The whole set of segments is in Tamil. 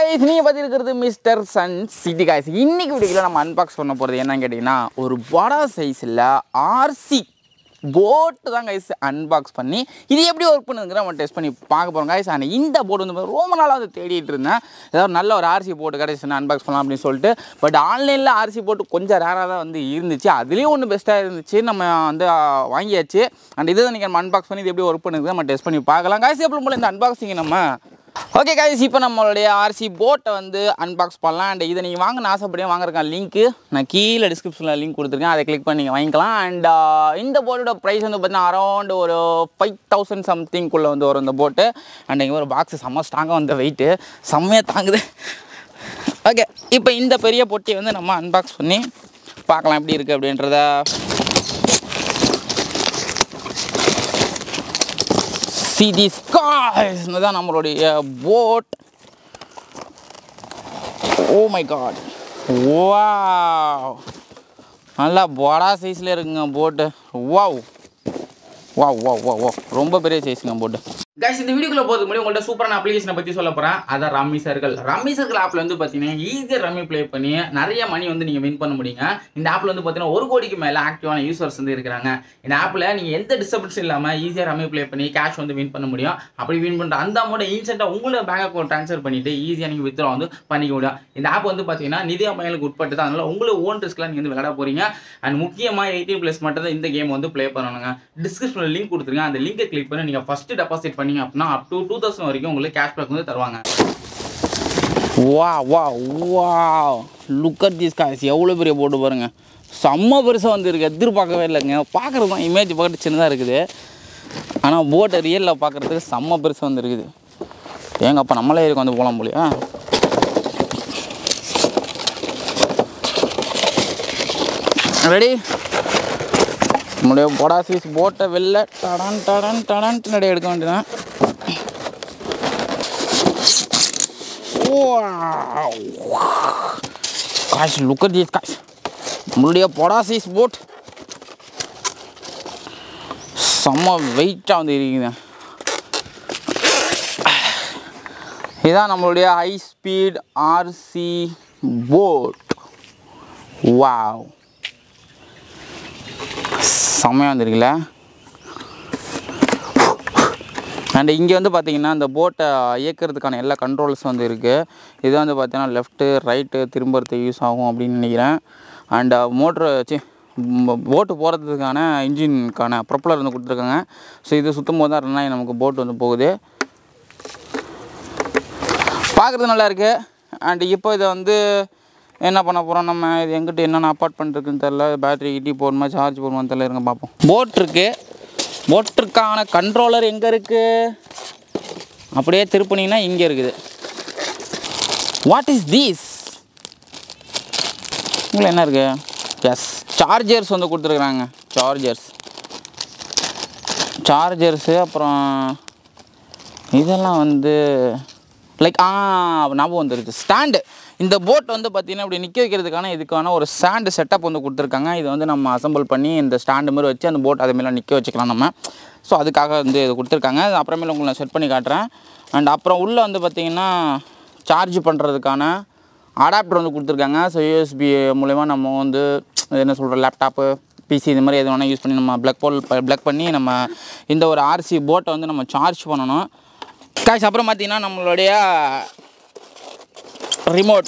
காய்ஸ் நீங்கள் பார்த்துருக்கிறது மிஸ்டர் சன் சிட்டி காய்ஸ் இன்னைக்கு வீடியோவில் நம்ம அன்பாக்ஸ் பண்ண போகிறது என்னன்னு கேட்டிங்கன்னா ஒரு வடா சைஸில் ஆர்சி போட்டு தான் கைஸ் அன்பாக்ஸ் பண்ணி இது எப்படி ஒர்க் பண்ணுங்கிற நம்ம டெஸ்ட் பண்ணி பார்க்க போகிறோம் கைஸ் ஆனால் இந்த போர்டு வந்து ரொம்ப நாளாக வந்து தேடிட்டு இருந்தேன் ஏதாவது நல்ல ஒரு ஆர்சி போட்டு கிடச்சின்னா அன்பாக்ஸ் பண்ணலாம் அப்படின்னு சொல்லிட்டு பட் ஆன்லைனில் ஆர்சி போட்டு கொஞ்சம் ரேராக தான் வந்து இருந்துச்சு அதுலேயும் ஒன்று பெஸ்ட்டாக இருந்துச்சு நம்ம வந்து ஆ, வாங்கியாச்சு அண்ட் இதை நீங்கள் நம்ம அன்பாக்ஸ் பண்ணி இது எப்படி ஒர்க் பண்ணுது நம்ம டெஸ்ட் பண்ணி பார்க்கலாம் காய்ஸ் எப்படி போல இந்த அன்பாக்சிங் நம்ம ஓகே கைஸ் இப்போ நம்மளுடைய ஆர்சி போட்டை வந்து அன்பாக்ஸ் பண்ணலாம் அண்ட் இதை நீங்கள் வாங்கன்னு ஆசைப்படியா வாங்குறதுக்கான லிங்க்கு நான் கீழே டிஸ்கிரிப்ஷனில் லிங்க் கொடுத்துருக்கேன் அதை கிளிக் பண்ணி நீங்கள் வாங்கிக்கலாம் அண்ட் இந்த போட்டோட ப்ரைஸ் வந்து பார்த்தீங்கன்னா அரௌண்ட் ஒரு ஃபைவ் தௌசண்ட் சம்திங்குள்ளே வந்து வரும் இந்த போட்டு அண்ட் இங்கே ஒரு பாக்ஸ் செம்ம ஸ்ட்ராங்காக வந்த வெயிட்டு செம்மையாக தாங்குது ஓகே இப்போ இந்த பெரிய பொட்டியை வந்து நம்ம அன்பாக்ஸ் பண்ணி பார்க்கலாம் எப்படி இருக்குது அப்படின்றத see these guys இதுதான் நம்மளுடைய boat oh my god wow நல்லா படா சைஸில் இருக்குங்க போட்டு wow wow wow wow wow ரொம்ப பெரிய சைஸுங்க போட்டு கைஸ் இந்த வீடியோக்குள்ள போகிறதுக்கு முன்னாடி உங்கள்ட்ட சூப்பரான அப்ளிகேஷனை பற்றி சொல்ல போகிறேன் அதான் ரம்மி சர்க்கிள் ரம்மி சர்க்கிள் ஆப்பில் வந்து பார்த்தீங்கன்னா ஈஸியாக ரம்மி ப்ளே பண்ணி நிறைய மணி வந்து நீங்கள் வின் பண்ண முடியுங்க இந்த ஆப்பில் வந்து பார்த்தீங்கன்னா ஒரு கோடிக்கு மேலே ஆக்டிவான யூசர்ஸ் வந்து இருக்கிறாங்க இந்த ஆப்பில் நீங்கள் எந்த டிஸ்டர்பன்ஸ் இல்லாமல் ஈஸியாக ரம்மி ப்ளே பண்ணி கேஷ் வந்து வின் பண்ண முடியும் அப்படி வின் பண்ணுற அந்த அமௌண்ட்டை இன்ஸ்டண்ட்டாக உங்களோட பேங்க் அக்கௌண்ட் ட்ரான்ஸ்ஃபர் பண்ணிட்டு ஈஸியாக நீங்கள் வித்ரா வந்து பண்ணிக்க முடியும் இந்த ஆப் வந்து பார்த்தீங்கன்னா நிதி அபாயங்களுக்கு உட்பட்டு தான் அதனால உங்களுக்கு ஓன் ரிஸ்க்லாம் நீங்கள் வந்து விளையாட போறீங்க அண்ட் முக்கியமாக எயிட்டீன் ப்ளஸ் மட்டும் தான் இந்த கேம் வந்து ப்ளே பண்ணணுங்க டிஸ்கிரிப்ஷனில் லிங்க் கொடுத்துருங்க அந்த லிங்கை கிளிக் பண்ணி நீங்கள் ஃபஸ்ட்டு டெபாசிட் பண்ணீங்க அப்படின்னா அப் டு டூ தௌசண்ட் வரைக்கும் உங்களுக்கு கேஷ் பேக் வந்து தருவாங்க வா வா வா லுக் அட் திஸ் காய்ஸ் எவ்வளோ பெரிய போட்டு பாருங்க செம்ம பெருசாக வந்து இருக்குது எதிர்பார்க்கவே இல்லைங்க பார்க்குறது தான் இமேஜ் பார்க்கறது சின்னதாக இருக்குது ஆனால் போட்டை ரியலில் பார்க்குறதுக்கு செம்ம பெருசாக வந்து இருக்குது ஏங்கப்பா நம்மளே இருக்கு வந்து போகலாம் போலியா ரெடி நம்மளுடைய பொடாசிஸ் போட்டை வெளில டடான் டடான் டடான்ட்டு நடை எடுக்க வேண்டியதான் guys look at this guys நம்மளுடைய பொடாசிஸ் போட் செம்ம வெயிட்டாக வந்து இருக்குங்க இதுதான் நம்மளுடைய high speed RC boat wow செம்மையாக வந்துருக்குல்ல அண்ட் இங்கே வந்து பார்த்தீங்கன்னா இந்த போட்டை இயக்கிறதுக்கான எல்லா கண்ட்ரோல்ஸ் வந்து இருக்குது இது வந்து பார்த்தீங்கன்னா லெஃப்ட்டு ரைட்டு திரும்புறதுக்கு யூஸ் ஆகும் அப்படின்னு நினைக்கிறேன் அண்ட் மோட்ரு சி போட்டு போகிறதுக்கான இன்ஜினுக்கான ப்ரொப்பலர் வந்து கொடுத்துருக்காங்க ஸோ இது சுற்றும் போது தான் ரன் ஆகி நமக்கு போட் வந்து போகுது பார்க்குறது நல்லா இருக்கு அண்ட் இப்போ இதை வந்து என்ன பண்ண போகிறோம் நம்ம இது எங்கிட்ட என்னென்ன அப்பார்ட்மெண்ட் இருக்குன்னு தெரில பேட்டரி கிட்டி போடணுமா சார்ஜ் போடணுமா தெரில இருங்க பார்ப்போம் போட் இருக்கு போட்டுக்கான கண்ட்ரோலர் எங்கே இருக்குது அப்படியே திருப்பினீங்கன்னா இங்கே இருக்குது வாட் இஸ் தீஸ் இதில் என்ன இருக்கு எஸ் சார்ஜர்ஸ் வந்து கொடுத்துருக்குறாங்க சார்ஜர்ஸ் சார்ஜர்ஸு அப்புறம் இதெல்லாம் வந்து லைக் ஆ ஞாபகம் வந்துருச்சு ஸ்டாண்டு இந்த போட் வந்து பார்த்தீங்கன்னா இப்படி நிற்க வைக்கிறதுக்கான இதுக்கான ஒரு ஸ்டாண்டு செட்டப் வந்து கொடுத்துருக்காங்க இது வந்து நம்ம அசம்பிள் பண்ணி இந்த ஸ்டாண்டு மாதிரி வச்சு அந்த போட் அது மேலே நிற்க வச்சுக்கலாம் நம்ம ஸோ அதுக்காக வந்து இது கொடுத்துருக்காங்க அது அப்புறமேல உங்களுக்கு நான் செட் பண்ணி காட்டுறேன் அண்ட் அப்புறம் உள்ளே வந்து பார்த்தீங்கன்னா சார்ஜ் பண்ணுறதுக்கான அடாப்டர் வந்து கொடுத்துருக்காங்க ஸோ யூஎஸ்பி மூலயமா நம்ம வந்து என்ன சொல்கிற லேப்டாப்பு பிசி இது மாதிரி எது வேணால் யூஸ் பண்ணி நம்ம ப்ளக் போல் ப்ளக் பண்ணி நம்ம இந்த ஒரு ஆர்சி போட்டை வந்து நம்ம சார்ஜ் பண்ணணும் காய்ஸ் அப்புறம் பார்த்தீங்கன்னா நம்மளுடைய ரிமோட்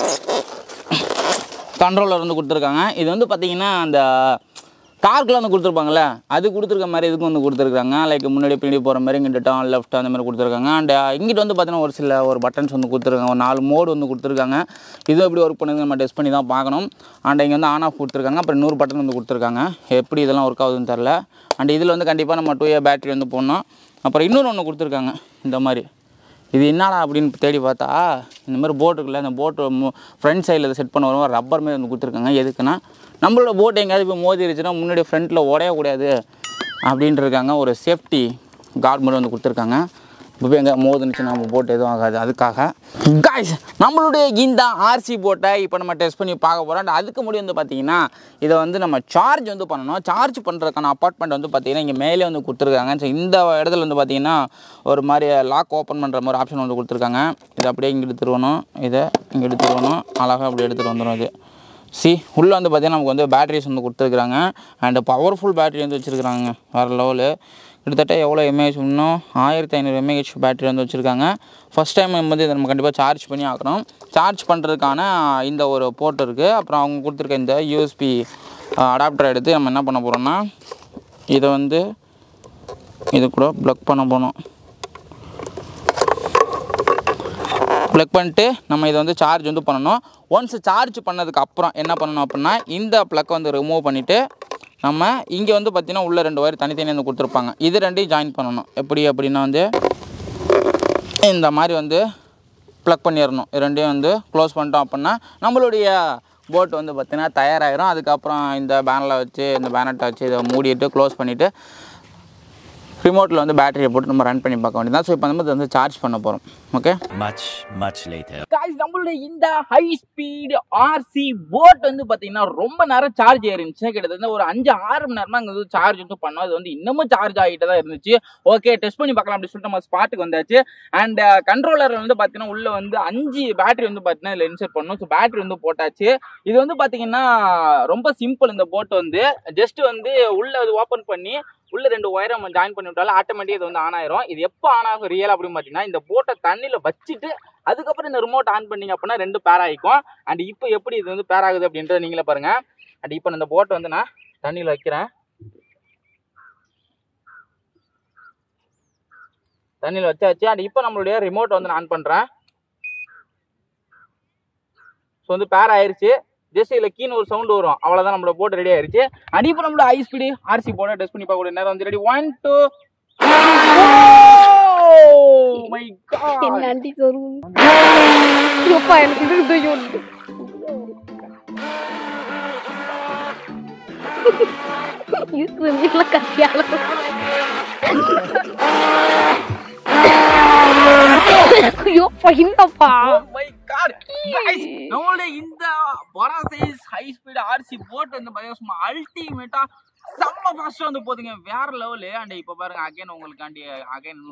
கண்ட்ரோலர் வந்து கொடுத்துருக்காங்க இது வந்து பார்த்தீங்கன்னா அந்த கார்க்கில் வந்து கொடுத்துருப்பாங்கல்ல அது கொடுத்துருக்க மாதிரி இதுக்கும் வந்து கொடுத்துருக்காங்க லைக் முன்னாடி பின்னாடி போகிற மாதிரி இங்கிட்ட டான் லெஃப்ட் அந்த மாதிரி கொடுத்துருக்காங்க அண்ட் இங்கிட்ட வந்து பார்த்தீங்கன்னா ஒரு சில ஒரு பட்டன்ஸ் வந்து கொடுத்துருக்காங்க ஒரு நாலு மோடு வந்து கொடுத்துருக்காங்க இதுவும் எப்படி ஒர்க் பண்ணுது நம்ம டெஸ்ட் பண்ணி தான் பார்க்கணும் அண்ட் இங்கே வந்து ஆன் ஆஃப் கொடுத்துருக்காங்க அப்புறம் நூறு பட்டன் வந்து கொடுத்துருக்காங்க எப்படி இதெல்லாம் ஒர்க் ஆகுதுன்னு தெரில அண்ட் இதில் வந்து கண்டிப்பாக நம்ம டூ இயர் பேட்டரி வந்து போடணும் அப்புறம் இன்னொரு ஒன்று கொடுத்துருக்காங்க இந்த மாதிரி இது என்னடா அப்படின்னு தேடி பார்த்தா இந்த மாதிரி போட் இருக்குல்ல இந்த போட்டு ஃப்ரண்ட் சைடில் செட் பண்ண வரும் ரப்பர் மாதிரி வந்து கொடுத்துருக்காங்க எதுக்குன்னா நம்மளோட போட் எங்கேயாவது இப்போ மோதிருச்சுன்னா முன்னாடி ஃப்ரண்ட்டில் உடையக்கூடாது அப்படின்ட்டு இருக்காங்க ஒரு சேஃப்டி கார்டு மாதிரி வந்து கொடுத்துருக்காங்க இப்போ எங்கே மோதுனுச்சு நம்ம போட்டு எதுவும் ஆகாது அதுக்காக காய்ஸ் நம்மளுடைய இந்த ஆர்சி போட்டை இப்போ நம்ம டெஸ்ட் பண்ணி பார்க்க போகிறோம் அதுக்கு முன்னாடி வந்து பார்த்தீங்கன்னா இதை வந்து நம்ம சார்ஜ் வந்து பண்ணணும் சார்ஜ் பண்ணுறதுக்கான அப்பார்ட்மெண்ட் வந்து பார்த்தீங்கன்னா இங்கே மேலே வந்து கொடுத்துருக்காங்க ஸோ இந்த இடத்துல வந்து பார்த்தீங்கன்னா ஒரு மாதிரி லாக் ஓப்பன் பண்ணுற மாதிரி ஆப்ஷன் வந்து கொடுத்துருக்காங்க இதை அப்படியே இங்கே எடுத்துருவணும் இதை இங்கே எடுத்துருவணும் அழகாக அப்படி எடுத்துகிட்டு வந்துடும் இது சி உள்ளே வந்து பார்த்தீங்கன்னா நமக்கு வந்து பேட்டரிஸ் வந்து கொடுத்துருக்குறாங்க அண்டு பவர்ஃபுல் பேட்டரி வந்து வச்சுருக்குறாங்க வேறு லெவலு கிட்டத்தட்ட எவ்வளோ எம்ஏஹெச் இன்னும் ஆயிரத்தி ஐநூறு எம்ஏஹெச் பேட்டரி வந்து வச்சுருக்காங்க ஃபஸ்ட் டைம் வந்து இதை நம்ம கண்டிப்பாக சார்ஜ் பண்ணி ஆக்கணும் சார்ஜ் பண்ணுறதுக்கான இந்த ஒரு போர்ட் இருக்குது அப்புறம் அவங்க கொடுத்துருக்க இந்த யூஎஸ்பி அடாப்டர் எடுத்து நம்ம என்ன பண்ண போகிறோம்னா இதை வந்து இது கூட ப்ளக் பண்ண போகணும் ப்ளக் பண்ணிட்டு நம்ம இதை வந்து சார்ஜ் வந்து பண்ணணும் ஒன்ஸ் சார்ஜ் பண்ணதுக்கு அப்புறம் என்ன பண்ணணும் அப்படின்னா இந்த ப்ளக் வந்து ரிமூவ் பண்ணிவிட்டு நம்ம இங்கே வந்து பார்த்திங்கன்னா உள்ள ரெண்டு ஒயர் தனித்தனி வந்து கொடுத்துருப்பாங்க இது ரெண்டையும் ஜாயின் பண்ணணும் எப்படி அப்படின்னா வந்து இந்த மாதிரி வந்து ப்ளக் பண்ணிடணும் இது ரெண்டையும் வந்து க்ளோஸ் பண்ணிட்டோம் அப்படின்னா நம்மளுடைய போட் வந்து பார்த்திங்கன்னா தயாராகிரும் அதுக்கப்புறம் இந்த பேனில் வச்சு இந்த பேனட்டை வச்சு இதை மூடிட்டு க்ளோஸ் பண்ணிவிட்டு ரிமோட்டில் வந்து பேட்டரியை போட்டு நம்ம ரன் பண்ணி பார்க்க வேண்டியதான் ஸோ இப்போ நம்ம இதை வந்து சார்ஜ் பண்ண போகிறோம் okay Much, much later. Guys நம்மளுடைய இந்த ஹை ஸ்பீடு ஆர்சி போட் வந்து பார்த்தீங்கன்னா ரொம்ப நேரம் சார்ஜ் ஏறிச்சு கிட்டத்தட்ட ஒரு அஞ்சு ஆறு மணி நேரமா அங்கே வந்து சார்ஜ் வந்து பண்ணோம் அது வந்து இன்னமும் சார்ஜ் ஆகிட்டு தான் இருந்துச்சு ஓகே டெஸ்ட் பண்ணி பார்க்கலாம் அப்படின்னு சொல்லிட்டு நம்ம ஸ்பாட்டுக்கு வந்தாச்சு அண்ட் கண்ட்ரோலர் வந்து பார்த்தீங்கன்னா உள்ள வந்து அஞ்சு பேட்டரி வந்து பார்த்தீங்கன்னா இதில் இன்சர்ட் பண்ணணும் ஸோ பேட்டரி வந்து போட்டாச்சு இது வந்து பார்த்தீங்கன்னா ரொம்ப சிம்பிள் இந்த போட் வந்து ஜஸ்ட் வந்து உள்ள அது ஓப்பன் பண்ணி உள்ள ரெண்டு ஒயரை நம்ம ஜாயின் பண்ணி விட்டாலும் ஆட்டோமேட்டிக் இது வந்து ஆன் ஆயிரும் இது எப்போ ஆன் ஆகும் ரியல் அப்படின்னு பார்த்தீங்கன்னா இந்த போட்டை தண்ணியில் வச்சுட்டு அதுக்கப்புறம் இந்த ரிமோட் ஆன் பண்ணீங்க அப்படின்னா ரெண்டு பேர் ஆகிக்கும் அண்ட் இப்போ எப்படி இது வந்து பேர் ஆகுது அப்படின்றத நீங்களே பாருங்க அண்ட் இப்போ இந்த போட்டை வந்து நான் தண்ணியில் வைக்கிறேன் தண்ணியில் வச்சாச்சு அண்ட் இப்போ நம்மளுடைய ரிமோட் வந்து நான் ஆன் பண்ணுறேன் ஸோ வந்து பேர் ஆயிருச்சு ஜஸ்ட் இதில் கீழே ஒரு சவுண்ட் வரும் அவ்வளோதான் நம்மளோட போட்டு ரெடி ஆயிருச்சு அண்ட் இப்போ நம்மளோட ஹை ஸ்பீடு ஆர்சி போட டெஸ்ட் பண்ணி பார்க்கக்கூடிய நேரம் வந்து ready one two my god என்ன ஆண்டி சொருகும் அப்பா எனக்கு இது இது ஒன்று இருக்கிற மீன்ல கத்தியால ஐயோ பையனப்பா Oh my God. Guys, நம்மளுடைய இந்த வர size high speed RC boat வந்து பாத்தீங்கன்னா சும்மா அல்டிமேட்டா செம்ம ஃபாஸ்டா வந்து போதுங்க வேற லெவலு அண்ட் இப்போ பாருங்க அகைன் உங்களுக்காண்டி அகைன்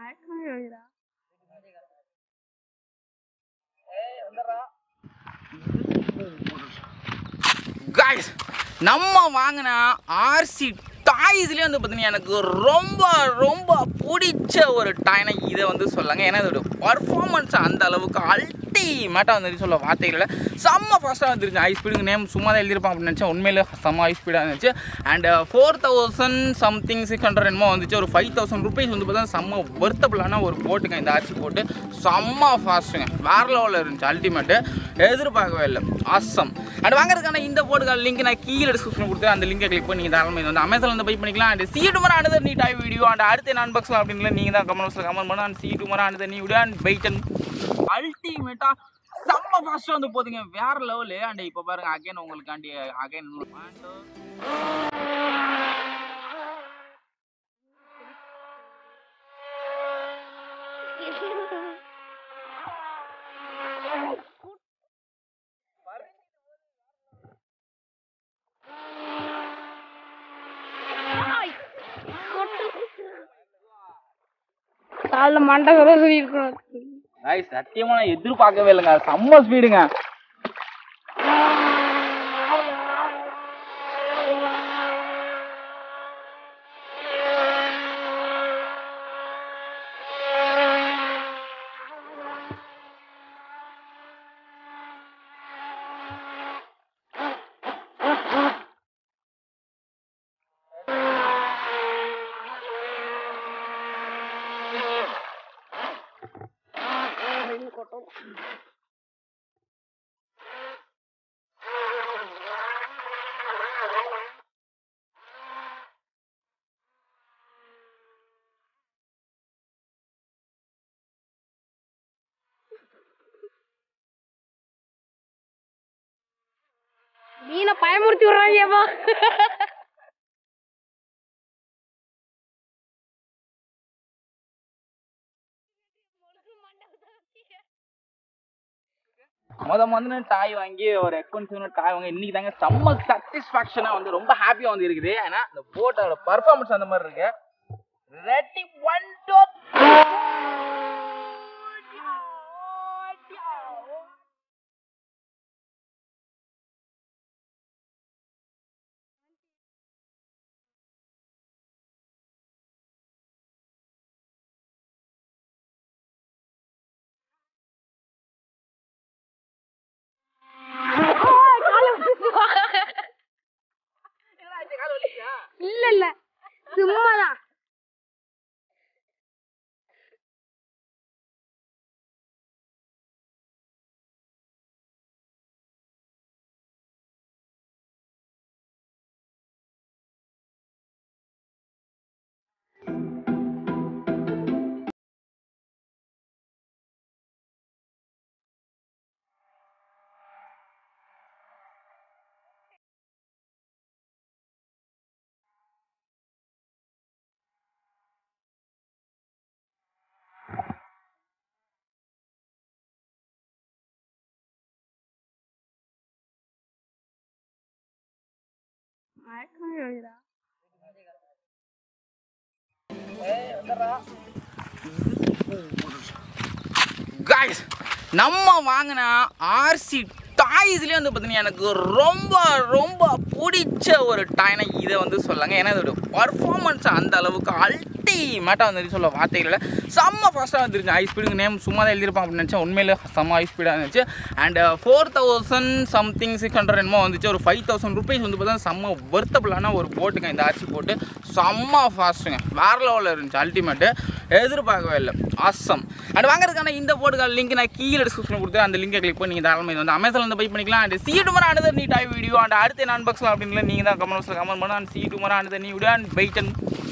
காய்ஸ் நம்ம வாங்கின ஆர்சி டாய்ஸ்லேயே வந்து பார்த்தீங்கன்னா எனக்கு ரொம்ப ரொம்ப பிடிச்ச ஒரு டாய்னா இதை வந்து சொல்லாங்க ஏன்னா இதோட பர்ஃபார்மன்ஸ் அந்த அளவுக்கு அல்டிமேட்டாக வந்து சொல்ல வார்த்தைகள் இல்லை செம்ம ஃபாஸ்ட்டாக வந்துருச்சு ஹை ஸ்பீடுங்க நேம் சும்மா தான் எழுதியிருப்பான் அப்படின்னு நினச்சேன் உண்மையிலே செம்ம ஹை ஸ்பீடாக இருந்துச்சு and four thousand something six hundred என்னமோ வந்துச்சு ஒரு ஃபைவ் தௌசண்ட் ருபீஸ் வந்து பார்த்தா செம்ம ஒர்த்தபிளான ஒரு போட்டுங்க இந்த ஆர்சி போட்டு செம்ம ஃபாஸ்ட்டுங்க வேறு லெவலில் இருந்துச்சு அல்டிமேட்டு எதிர்பார்க்கவே இல்லை ஆசம் அண்ட் வாங்குறதுக்கான இந்த போட்டுக்கான லிங்க் நான் கீழே டிஸ்கிரிப்ஷன் கொடுத்து அந்த லிங்கை கிளிக் பண்ணி நீங்கள் தாராளமாக இது வந்து அமேசான் வந்து பை பண்ணிக்கலாம் அண்ட் சி டுமர் ஆனது நீ டாய் வீடியோ அண்ட் அடுத்த நான் பாக்ஸில் அப்படின்னு நீங்கள் தான் கமெண்ட் பாக்ஸில் கமெண்ட் பண்ண அண்ட் சி டுமர் ஆனது நீ வீடியோ அண்ட் வெயிட் அல்டிமேட்டாக செம்ம ஃபாஸ்ட்டாக வந்து போதுங்க வேற லெவலு அண்ட் இப்போ பாருங்க அகைன் உங்களுக்காண்டி அகைன் காலைல மண்டை வர இருக்கணும் காய்ஸ் சத்தியமாக நான் எதிர்பார்க்கவே இல்லைங்க செம்ம ஸ்பீடுங்க மீனை பயமுறுத்தி விடுறாங்கப்பா முத முதல்ல டாய் வாங்கி ஒரு எக்ஸ்பென்சிவ் டாய் வாங்கி இன்னைக்கு தாங்க செம்ம சாட்டிஸ்ஃபேக்ஷனா வந்து ரொம்ப ஹாப்பியா வந்து இருக்குது ஏன்னா இந்த போட்டோட பர்ஃபார்மன்ஸ் அந்த மாதிரி இருக்கு ரெடி ஒன் டூ இல்ல இல்ல சும்மாதான் மயக்கமே வருதா காய்ஸ் நம்ம வாங்கின ஆர்சி டாய்ஸ்லேயே வந்து பார்த்தீங்கன்னா எனக்கு ரொம்ப ரொம்ப பிடிச்ச ஒரு டாய்னா இதை வந்து சொல்லாங்க ஏன்னா இதோட பர்ஃபார்மன்ஸ் அந்த அளவுக்கு அல்டிமேட்டாக வந்து சொல்ல வார்த்தைகள் இல்லை செம்ம ஃபாஸ்ட்டாக வந்துருச்சு ஹை ஸ்பீடுங்க நேம் சும்மா தான் எழுதியிருப்பான் அப்படின்னு நினச்சேன் உண்மையிலே செம்ம ஹை ஸ்பீடாக இருந்துச்சு and four thousand something six hundred என்னமோ வந்துச்சு ஒரு ஃபைவ் தௌசண்ட் ருபீஸ் வந்து பார்த்தா செம்ம ஒர்த்தபிளான ஒரு போட்டுங்க இந்த ஆர்சி போட்டு செம்ம ஃபாஸ்ட்டுங்க வேறு லெவலில் இருந்துச்சு அல்டிமேட்டு எதிர்பார்க்கவே இல்லை ஆசம் அண்ட் வாங்குறதுக்கான இந்த போட்டுக்கான லிங்க் நான் கீழே டிஸ்கிரிப்ஷன் கொடுத்து அந்த லிங்கை கிளிக் பண்ணி நீங்கள் தாராளமாக இது வந்து அமேசான் வந்து பை பண்ணிக்கலாம் அண்ட் சி டுமர் ஆனது நீ டாய் வீடியோ அண்ட் அடுத்த நான் பாக்ஸில் அப்படின்னு நீங்கள் தான் கமெண்ட் பாக்ஸில் கமெண்ட் பண்ண அண்ட் சி டுமர் ஆனது நீ வீடியோ அண்ட் வெயிட் அண்ட்